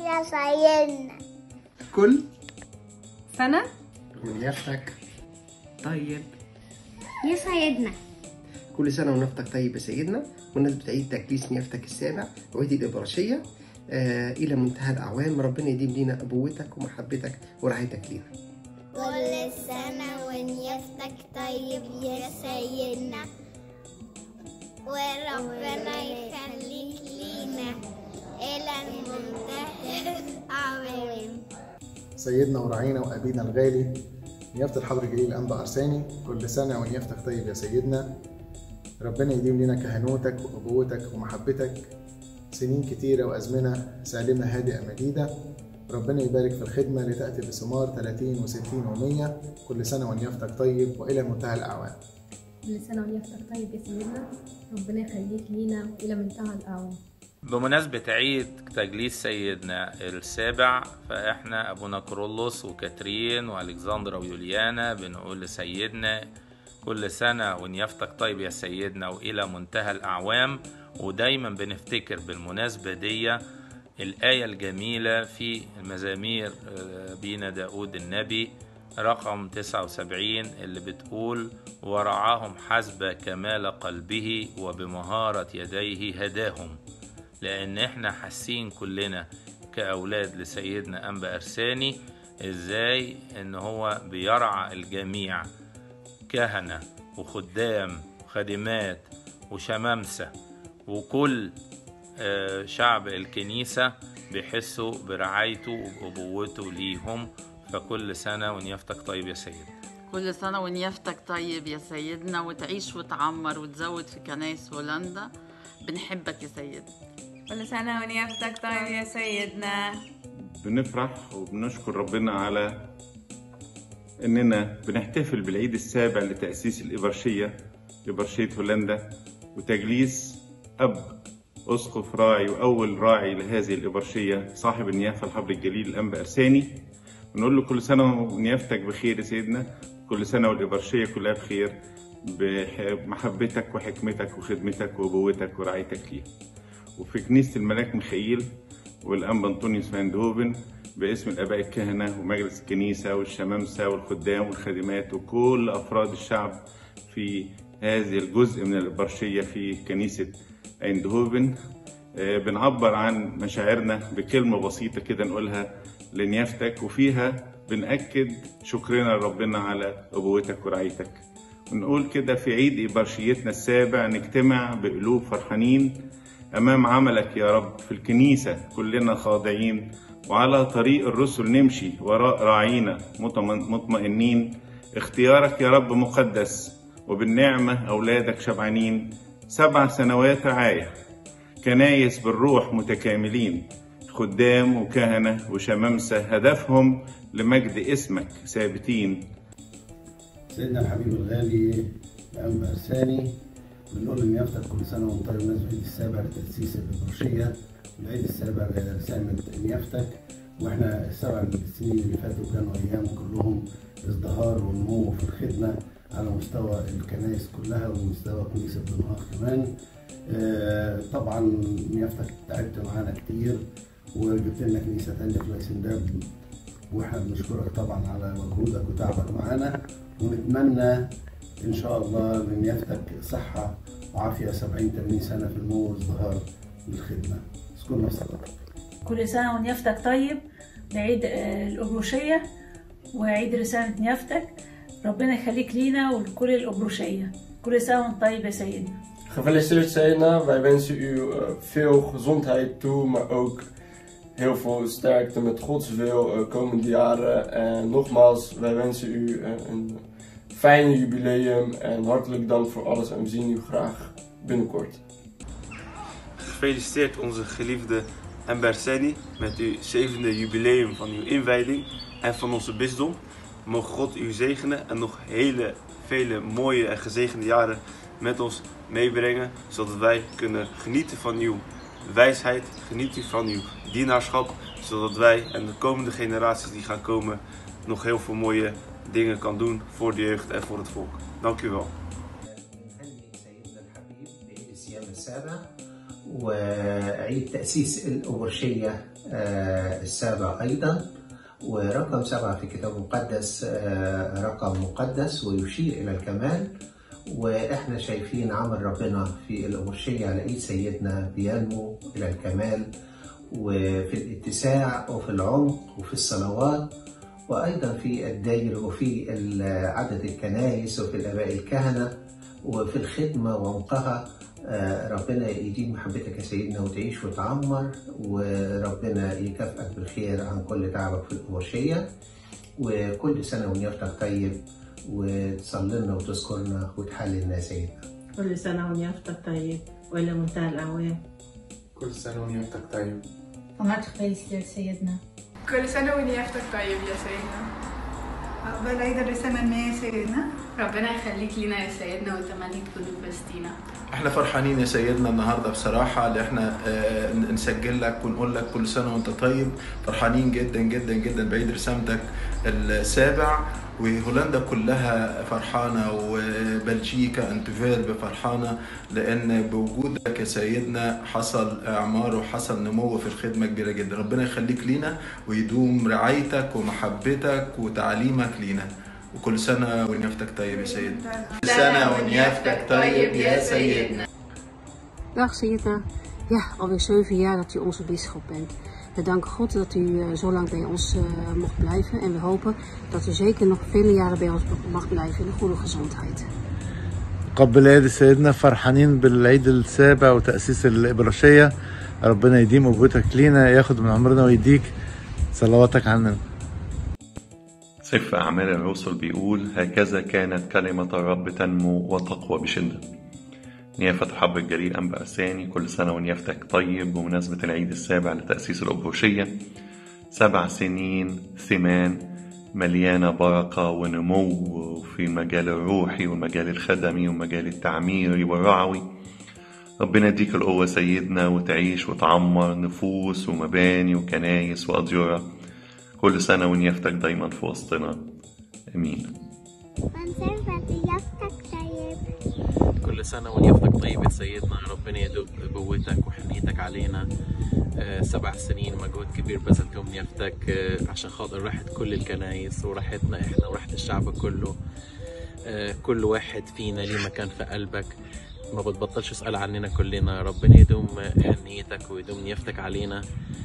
يا سيدنا كل سنة ونيافتك طيب يا سيدنا كل سنة ونيافتك طيب يا سيدنا والناس بتعيد تكريس نيافتك السابع وعيد الإبراشية آه إلى منتهى الأعوام ربنا يديم لنا أبوتك ومحبتك ورعايتك لينا كل سنة ونيفتك طيب يا سيدنا وربنا يخليك لينا إلى المنتهى الأعوام سيدنا ورعينا وأبينا الغالي نيافة الحضر الجليل أنبا أرساني كل سنة ونيافتك طيب يا سيدنا ربنا يديم لنا كهنوتك وأبوتك ومحبتك سنين كتيرة وأزمنة سالمة هادئة مديدة ربنا يبارك في الخدمة لتأتي بثمار 30 و60 و100 كل سنة ونيافتك طيب وإلى منتهى الأعوام كل سنة ونيافتك طيب يا سيدنا ربنا يخليك لينا إلى منتهى الأعوام بمناسبة عيد تجليس سيدنا السابع فإحنا أبونا كرولوس وكاترين وألكسندرا ويوليانا بنقول لسيدنا كل سنة ونيافتك طيب يا سيدنا وإلى منتهى الأعوام ودايما بنفتكر بالمناسبة دي الآية الجميلة في المزامير آه، بينا داود النبي رقم 79 اللي بتقول ورعاهم حسب كمال قلبه وبمهارة يديه هداهم لأن احنا حاسين كلنا كأولاد لسيدنا أنبا أرساني إزاي إن هو بيرعى الجميع كهنة وخدام وخادمات وشمامسة وكل آه، شعب الكنيسة بيحسوا برعايته وبأبوته ليهم فكل سنة ونيافتك طيب يا سيد كل سنة ونيافتك طيب يا سيدنا وتعيش وتعمر وتزود في كنايس هولندا بنحبك يا سيدنا كل سنة ونيافتك طيب يا سيدنا بنفرح وبنشكر ربنا على اننا بنحتفل بالعيد السابع لتأسيس الإبرشية إبرشية هولندا وتجليس أب أسقف راعي وأول راعي لهذه الإبرشية صاحب النيافة الحبر الجليل الأنبا أرساني ونقول له كل سنة ونيافتك بخير يا سيدنا كل سنة والإبرشية كلها بخير بمحبتك وحكمتك وخدمتك وأبوتك ورعايتك ليها وفي كنيسة الملاك ميخائيل والأنبا أنطونيوس فاندهوفن باسم الآباء الكهنة ومجلس الكنيسة والشمامسة والخدام والخادمات وكل أفراد الشعب في هذه الجزء من الإبرشية في كنيسة ايندهوفن آه، بنعبر عن مشاعرنا بكلمة بسيطة كده نقولها لنيافتك وفيها بنأكد شكرنا لربنا على أبوتك ورعايتك ونقول كده في عيد إبرشيتنا السابع نجتمع بقلوب فرحانين أمام عملك يا رب في الكنيسة كلنا خاضعين وعلى طريق الرسل نمشي وراء راعينا مطمئن- مطمئنين اختيارك يا رب مقدس وبالنعمة أولادك شبعانين سبع سنوات رعاية كنايس بالروح متكاملين خدام وكهنة وشمامسة هدفهم لمجد اسمك ثابتين سيدنا الحبيب الغالي الأنبا أرساني بنقول إن يفتح كل سنة وأنت طيب الناس العيد السابع لتأسيس الإبرشية والعيد السابع لرسالة نيافتك وإحنا السبع السنين اللي فاتوا كانوا أيام كلهم ازدهار ونمو في الخدمة على مستوى الكنائس كلها ومستوى كنيسة دنهار كمان آه، طبعا نيافتك تعبت معانا كتير وجبت لنا كنيسة تانية في لايسنداب واحنا بنشكرك طبعا على مجهودك وتعبك معانا ونتمنى ان شاء الله ان يفتك صحه وعافيه 70 80 سنه في النمو والازدهار للخدمه اذكرنا بصلاتك كل سنة ونيافتك طيب لعيد آه، الأبروشية وعيد رسالة نيافتك ربنا يخليك لينا ولكل الأبروشية كل سنة وانت طيب يا سيدنا Gefeliciteerd Sena, wij wensen u eh, veel gezondheid toe, maar ook heel veel sterkte met Gods wil eh, komende jaren. En nogmaals, wij wensen u eh, een fijn jubileum en hartelijk dank voor alles en we zien u graag binnenkort. Gefeliciteerd onze geliefde Emberseni met uw zevende jubileum van uw inwijding en van onze bisdom. Mogen God u zegenen en nog hele vele mooie en gezegende jaren met ons meebrengen, zodat wij kunnen genieten van uw wijsheid, genieten van uw dienaarschap, zodat wij en de komende generaties die gaan komen nog heel veel mooie dingen kan doen voor de jeugd en voor het volk. Dank u wel. بعيد الصيام السابع وعيد تأسيس الأبرشية آه، السابع أيضا ورقم سبعة في الكتاب المقدس آه، رقم مقدس ويشير إلى الكمال وإحنا شايفين عمل ربنا في الأبرشية على إيد سيدنا بينمو إلى الكمال وفي الاتساع وفي العمق وفي الصلوات وأيضا في الداير وفي عدد الكنائس وفي الآباء الكهنة وفي الخدمة وعمقها آه، ربنا يديم محبتك يا سيدنا وتعيش وتعمر وربنا يكافئك بالخير عن كل تعبك في الأبرشية وكل سنة ونيرتك طيب وتصلي لنا وتذكرنا وتحللنا يا سيدنا كل سنة ونيافتك طيب وإلى منتهى الأعوام كل سنة ونيافتك طيب Van harte gefeliciteerd, Sayedna. كل سنة ونيافتك طيب يا سيدنا عقبال عيد الرسامة المية يا سيدنا ربنا يخليك لينا يا سيدنا وتملي تكون في وسطينا احنا فرحانين يا سيدنا النهارده بصراحه اللي احنا آه، نسجل لك ونقول لك كل سنه وانت طيب فرحانين جدا جدا جدا بعيد رسامتك السابع وهولندا كلها فرحانه وبلجيكا انتفيرب فرحانه لان بوجودك يا سيدنا حصل اعمار وحصل نمو في الخدمه كبيره جدا ربنا يخليك لينا ويدوم رعايتك ومحبتك وتعليمك لينا وكل سنه ونيافتك طيب يا سيدنا كل سنه ونيافتك طيب يا سيدنا Dag Sayedna. Ja, alweer zeven jaar dat u onze bisschop bent. We danken God dat u eh, zo lang bij ons eh, mocht blijven. En we hopen dat u zeker nog vele jaren bij ons mag blijven in goede gezondheid. قبل عيد سيدنا فرحانين بالعيد السابع وتأسيس الإبراشية ربنا يديم أبوتك لينا ياخد من عمرنا ويديك صلواتك عننا سفر أعمال الرسل بيقول هكذا كانت كلمة الرب تنمو وتقوى بشدة نيافة حب الجليل أنبا أرساني كل سنة ونيافتك طيب بمناسبة العيد السابع لتأسيس الأبروشية سبع سنين ثمان مليانة بركة ونمو في المجال الروحي والمجال الخدمي والمجال التعميري والرعوي ربنا يديك القوة سيدنا وتعيش وتعمر نفوس ومباني وكنايس وأديرة كل سنة ونيافتك دايما في وسطنا أمين كل سنة ونيافتك طيب يا سيدنا ربنا يدوب قوتك وحنيتك علينا آه، سبع سنين مجهود كبير بذلتهم نيافتك آه، عشان خاطر راحة كل الكنايس وراحتنا احنا وراحة الشعب كله آه، كل واحد فينا ليه مكان في قلبك ما بتبطلش اسأل عننا كلنا ربنا يدوم حنيتك ويدوم نيافتك علينا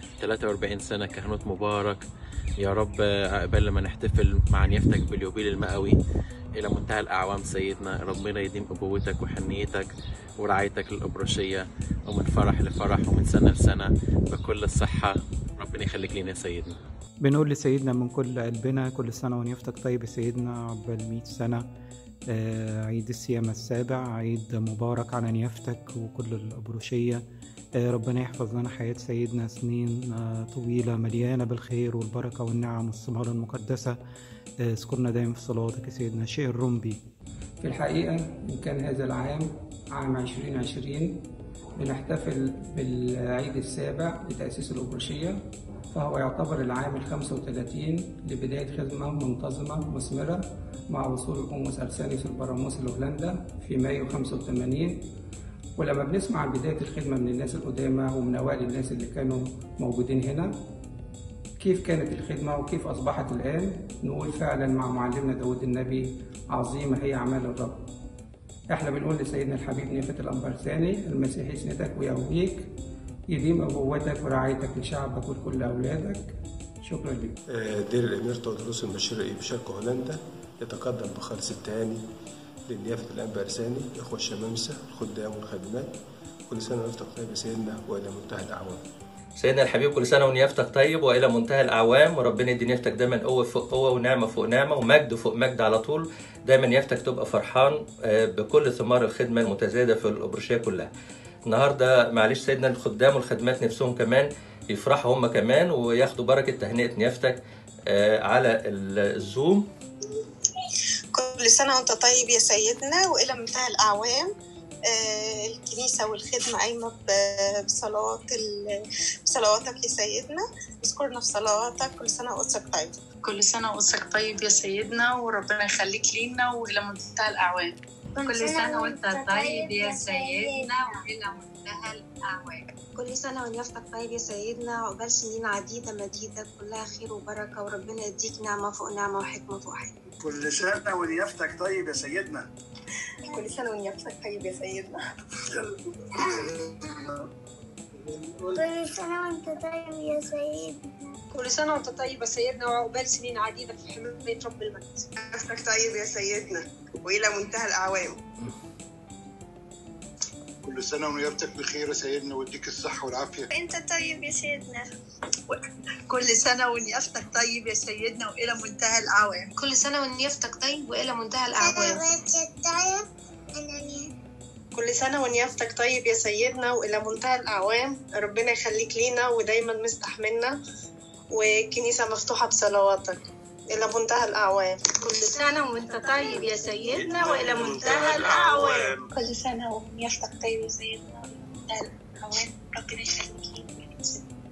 43 سنة كهنوت مبارك يا رب عقبال لما نحتفل مع نيافتك باليوبيل المئوي إلى منتهى الأعوام سيدنا ربنا يديم أبوتك وحنيتك ورعايتك للأبرشية ومن فرح لفرح ومن سنة لسنة بكل الصحة ربنا يخليك لينا يا سيدنا بنقول لسيدنا من كل قلبنا كل سنة ونيفتك طيب يا سيدنا عقبال 100 سنة آه، عيد السيامة السابع عيد مبارك على نيافتك وكل الأبروشية آه، ربنا يحفظ لنا حياة سيدنا سنين آه، طويلة مليانة بالخير والبركة والنعم والثمار المقدسة آه، اذكرنا دايما في صلواتك يا سيدنا شيء الرمبي في الحقيقة إن كان هذا العام عام 2020 بنحتفل بالعيد السابع لتأسيس الأبرشية فهو يعتبر العام ال 35 لبداية خدمة منتظمة مثمرة مع وصول القمص أرسانيوس البراموس لهولندا في مايو 85 ولما بنسمع عن بداية الخدمة من الناس القدامى ومن أوائل الناس اللي كانوا موجودين هنا كيف كانت الخدمة وكيف أصبحت الآن نقول فعلا مع معلمنا داود النبي عظيمة هي أعمال الرب احنا بنقول لسيدنا الحبيب نيافة الأنبرساني المسيح يسندك ويقويك يديم أبوتك ورعايتك لشعبك ولكل أولادك شكرا لك دير الأمير تودروس المشرقي بشرق هولندا يتقدم بخالص التهاني لنيافة الأنبا أرساني إخوة الشمامسة الخدام والخادمات كل سنة ونفتح طيب يا سيدنا وإلى منتهى الأعوام سيدنا الحبيب كل سنة ونيافتك طيب وإلى منتهى الأعوام وربنا يدي نيافتك دايما قوة فوق قوة ونعمة فوق نعمة ومجد فوق مجد على طول دايما نيافتك تبقى فرحان آه، بكل ثمار الخدمة المتزايدة في الأبرشية كلها النهاردة معلش سيدنا الخدام والخدمات نفسهم كمان يفرحوا هم كمان وياخدوا بركة تهنئة نيافتك آه، على الزوم كل سنة وأنت طيب يا سيدنا وإلى منتهى الأعوام آه، الكنيسة والخدمة قايمة ب- بصلوات ال- بصلواتك يا سيدنا اذكرنا في صلواتك كل سنة وأنتك طيب كل سنة وقصك طيب يا سيدنا وربنا يخليك لينا وإلى منتهى الأعوام كل سنة وانت طيب يا سيدنا وإلى منتهى الأعوام كل سنة ونيافتك طيب يا سيدنا عقبال سنين عديدة مديدة كلها خير وبركة وربنا يديك نعمة فوق نعمة وحكمة فوق حكمة كل سنة ونيافتك طيب يا سيدنا كل سنة ونيافتك طيب يا سيدنا كل سنة وانت طيب يا سيدنا كل سنة وانت طيب يا سيدنا وعقبال سنين عديدة في حماية رب المجد نفسك طيب يا سيدنا وإلى منتهى الأعوام كل سنة ونيافتك بخير يا سيدنا ويديك الصحة والعافية انت طيب يا سيدنا كل سنة ونيافتك طيب يا سيدنا وإلى منتهى الأعوام كل سنة ونيافتك طيب وإلى منتهى الأعوام كل سنة ونيافتك طيب يا سيدنا وإلى منتهى الأعوام ربنا يخليك لينا ودايما مستحملنا والكنيسة مفتوحة بصلواتك إلى منتهى الأعوام كل سنة وانت طيب يا سيدنا وإلى منتهى الأعوام كل سنة ونيافتك طيب يا سيدنا وإلى منتهى الأعوام ربنا يخليك لينا